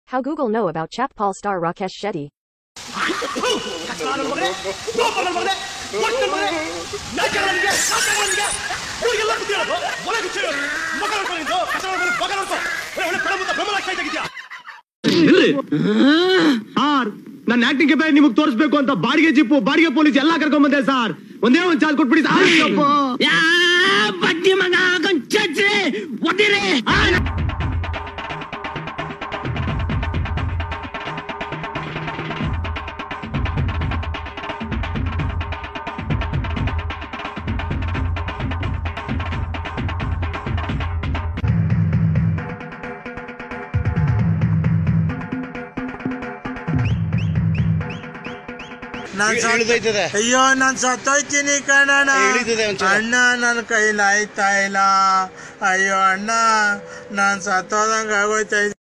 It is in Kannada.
How Google know about Chappaal star Rakesh Shetty. Sir ನನ್ನ ಆಕ್ಟಿಂಗ್ ಕೆಪಾಸಿಟಿ ನಿಮಗೆ ತೋರಿಸ್ಬೇಕು ಅಂತ ಬಾಡಿಗೆ ಜಿಪ್ಪು ಬಾಡಿಗೆ ಪೊಲೀಸ್ ಎಲ್ಲಾ ಕರ್ಕೊಂಡ್ ಬಂದೆ ಸರ್ ಒಂದೇ ಒಂದ್ ಚಾರ್ಜ್ ಕೊಟ್ಬಿಡಿ ಸಾರ್ ಅಯ್ಯಪ್ಪ. ಬಡ್ಡಿ ಮಗ ಕೊಂಚೆ ಒಟ್ಟಿರಿ ನಾನ್ ಸತ್- ಇಳಿದೋಯ್ತದೆ. ಅಯ್ಯೋ ನಾನ್ ಸತ್ತೋಯ್ತೀನಿ ಕಣಣ್ಣ ಇಳಿದಿದೆ ಒಂಚೂರು. ಅಣ್ಣ ನನ್ನ ಕೈಲಾಯ್ತಾ ಇಲ್ಲ ಅಯ್ಯೋ ಅಣ್ಣ ನಾನ್ ಸತ್ತೋದಂಗ ಆಗೋಯ್ತಾ ಇದೆ